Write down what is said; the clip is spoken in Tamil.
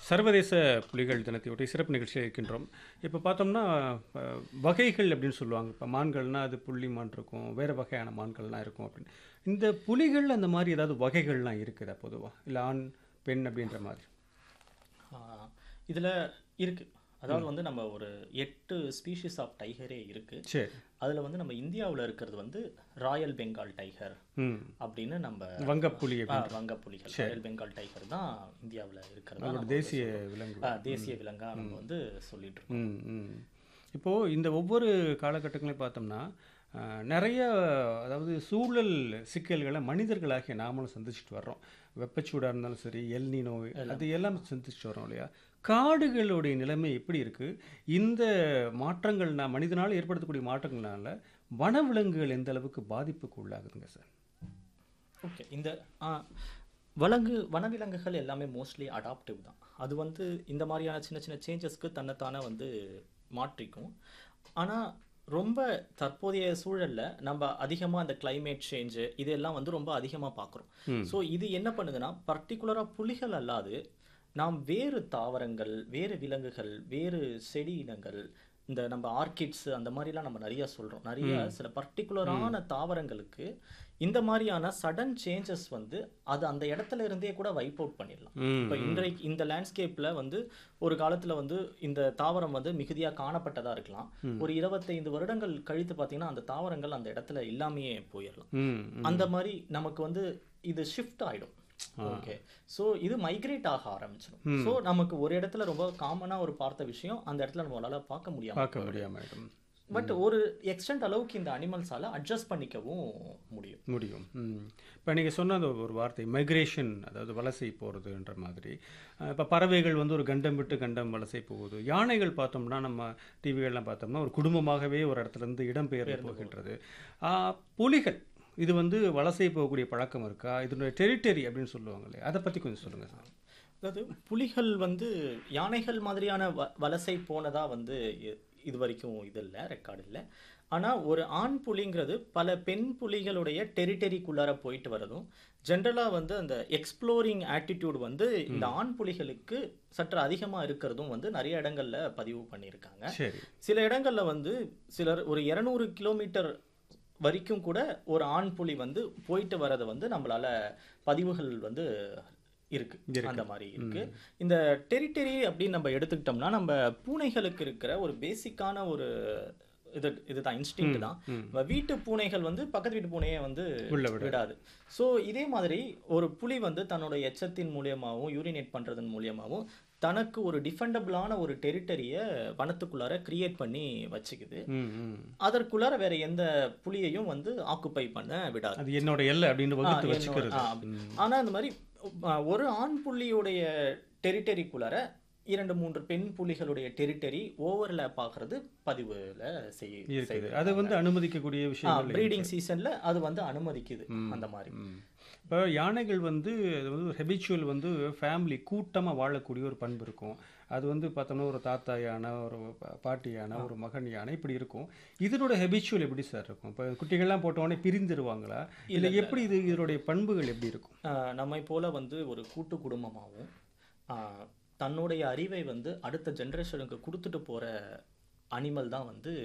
சர்வதேச புலிகள் தினத்தையொட்டி சிறப்பு நிகழ்ச்சியில் இருக்கின்றோம் இப்போ பார்த்தோம்னா அஹ், வகைகள் அப்படின்னு சொல்லுவாங்க இப்போ மான்கள்னா அது புள்ளி மான் இருக்கும் வேறு வகையான மான்கள்லாம் இருக்கும் அப்படின்னு இந்த புலிகள் அந்த மாதிரி ஏதாவது வகைகள்லாம் இருக்குதா பொதுவாக இல்லை ஆண் பெண் அப்படின்ற மாதிரி ஆஹ் இதுல இருக்கு அதாவது வந்து நம்ம ஒரு எட்டு ஸ்பீஷிஸ் ஆஃப் டைகரே இருக்கு சரி அதுல வந்து நம்ம இந்தியாவுல இருக்கிறது வந்து ராயல் பெங்கால் டைகர் ம் அப்படின்னு நம்ம வங்கப்புலி ஆ, வங்கப்புலிகள் ராயல் பெங்கால் டைகர் தான் இந்தியாவுல இருக்கிறது அதோட தேசிய விலங்கு தேசிய விலங்கா நம்ம வந்து சொல்லிட்டு இருக்கோம் ம் ம் இப்போது இந்த ஒவ்வொரு காலகட்டங்களையும் பார்த்தோம்னா அஹ், நிறைய அதாவது சூழல் சிக்கல்களை மனிதர்களாகிய நாமளும் சந்திச்சுட்டு வர்றோம் வெப்பச்சூடாக இருந்தாலும் சரி எல்னி நோய் அது எல்லாம் சந்திச்சுட்டு வரோம் இல்லையா காடுகளுடைய நிலைமை எப்படி இருக்குது இந்த மாற்றங்கள்னா மனிதனால் ஏற்படுத்தக்கூடிய மாற்றங்கள்னால வனவிலங்குகள் எந்த அளவுக்கு பாதிப்புக்கு உள்ளாகுதுங்க சார் ஓகே இந்த ஆ, வலங்கு வனவிலங்குகள் எல்லாமே மோஸ்ட்லி அடாப்டிவ் தான் அது வந்து இந்த மாதிரியான சின்ன சின்ன சேஞ்சஸ்க்கு தன்னைத்தானே வந்து மாற்றிக்கும் ஆனா ரொம்ப தற்போதைய சூழல்ல நம்ம அதிகமா அந்த climate சேஞ்சு இதெல்லாம் வந்து ரொம்ப அதிகமா பார்க்குறோம் ஸோ இது என்ன பண்ணுதுன்னா பர்டிகுலரா புலிகள் அல்லாது நாம் வேறு தாவரங்கள் வேறு விலங்குகள் வேறு செடி இனங்கள் இந்த நம்ம ஆர்கிட்ஸ் அந்த மாதிரிலாம் நம்ம நிறைய சொல்றோம் நிறைய சில பர்டிகுலரான தாவரங்களுக்கு இந்த மாதிரியான சடன் சேஞ்சஸ் வந்து அது அந்த இடத்துல இருந்தே கூட வைப் அவுட் பண்ணிடலாம் ம், இப்போ இன்றைக்கு இந்த லேண்ட்ஸ்கேப்ல வந்து ஒரு காலத்துல வந்து இந்த தாவரம் வந்து மிகுதியா காணப்பட்டதா இருக்கலாம் ஒரு இருபத்தைந்து வருடங்கள் கழித்து பார்த்தீங்கன்னா அந்த தாவரங்கள் அந்த இடத்துல இல்லாமையே போயிடலாம் ம் அந்த மாதிரி நமக்கு வந்து இது ஷிஃப்ட் ஆயிடும் ஓகே ஸோ இது மைக்ரேட் ஆக ஆரம்பிச்சிடும் ஸோ நமக்கு ஒரு இடத்துல ரொம்ப காமனா ஒரு பார்த்த விஷயம் அந்த இடத்துல நம்மளால பார்க்க முடியாம பார்க்க முடியாமல் பட் ஒரு எக்ஸ்டென்ட் அளவுக்கு இந்த அனிமல்ஸால அட்ஜஸ்ட் பண்ணிக்கவும் முடியும் முடியும் இப்போ நீங்கள் சொன்ன அந்த ஒரு வார்த்தை மைக்ரேஷன் அதாவது வலசை போகிறதுன்ற மாதிரி இப்போ பறவைகள் வந்து ஒரு கண்டம் விட்டு கண்டம் வலசை போகுது யானைகள் பார்த்தோம்னா நம்ம டிவிகள்லாம் பார்த்தோம்னா ஒரு குடும்பமாகவே ஒரு இடத்துல இருந்து இடம்பெயர்ந்து போகின்றது ஆஹ், புலிகள் இது வந்து வலசை போகக்கூடிய பழக்கம் இருக்கா இதனுடைய டெரிட்டரி அப்படின்னு சொல்லுவாங்க இல்லையா அதை பற்றி கொஞ்சம் சொல்லுங்கள் சார் அதாவது புலிகள் வந்து யானைகள் மாதிரியான வ வலசை போனதா வந்து இ- இது வரைக்கும் இது இல்லை ரெக்கார்டு இல்லை ஆனா ஒரு ஆண் புலிங்கிறது பல பெண் புலிகளுடைய டெரிட்டரிக்குள்ளார போயிட்டு வரதும் ஜென்ரலா வந்து அந்த எக்ஸ்ப்ளோரிங் ஆட்டிடியூட் வந்து இந்த ஆண் புலிகளுக்கு சற்று அதிகமா இருக்கிறதும் வந்து நிறைய இடங்கள்ல பதிவு பண்ணியிருக்காங்க சரி சில இடங்கள்ல வந்து சிலர் ஒரு இருநூறு கிலோமீட்டர் வரைக்கும் கூட ஒரு ஆண் புலி வந்து போயிட்டு வரதை வந்து நம்மளால பதிவுகள் வந்து இருக்கு அந்த மாதிரி இருக்கு இந்த டெரிட்டரி அப்படின்னு நம்ம எடுத்துக்கிட்டோம்னா நம்ம பூனைகளுக்கு இருக்கிற ஒரு பேசிக்கான ஒரு இது இதுதான் இன்ஸ்டிங் தான் நம்ம வீட்டு பூனைகள் வந்து பக்கத்து வீட்டு பூனையை வந்து உள்ள விட விடாது ஸோ இதே மாதிரி ஒரு புலி வந்து தன்னோட எச்சத்தின் மூலியமாகவும் யூரினேட் பண்றதன் மூலியமாகவும் தனக்கு ஒரு டிஃபெண்டபிளான ஒரு டெரிட்டரியை வனத்துக்குள்ளார கிரியேட் பண்ணி வச்சுக்குது ம் ம் அதற்குள்ளார வேற எந்த புலியையும் வந்து ஆக்குப்பை பண்ண விடாது அது என்னோட எல்லை அப்படின்னு வகுத்து என்னோட- வச்சுக்கிறது ஆ, அப்படி. ஆனா இந்த மாதிரி அ, ஒரு ஆண் புலியுடைய டெரிட்டரிக்குள்ளார இரண்டு மூன்று பெண் புலிகளுடைய டெரிட்டரி ஓவர்லேப் ஆகிறது பதிவுல செய்ய இருக்குது அது வந்து அனுமதிக்கக்கூடிய விஷயங்கள் ப்ரீடிங் சீசன்ல அது வந்து அனுமதிக்குது அந்த மாதிரி இப்போ யானைகள் வந்து அது வந்து ஹெபிச்சுவல் வந்து ஃபேமிலி கூட்டமாக வாழக்கூடிய ஒரு பண்பு இருக்கும் அது வந்து பார்த்தோம்னா ஒரு தாத்தா யானை ஒரு பா- பாட்டி யானை ஒரு மகன் யானை இப்படி இருக்கும் இதனோட ஹெபிச்சுவல் எப்படி சார் இருக்கும் இப்போ குட்டிகள்லாம் போட்ட உடனே பிரிந்துருவாங்களா இல்லை எப்படி இது இதனுடைய பண்புகள் எப்படி இருக்கும் ஆஹ் நம்மை போல வந்து ஒரு கூட்டு குடும்பமாகவும் ஆஹ் தன்னுடைய அறிவை வந்து அடுத்த ஜெனரேஷனுக்கு கொடுத்துட்டு போற அனிமல் தான் வந்து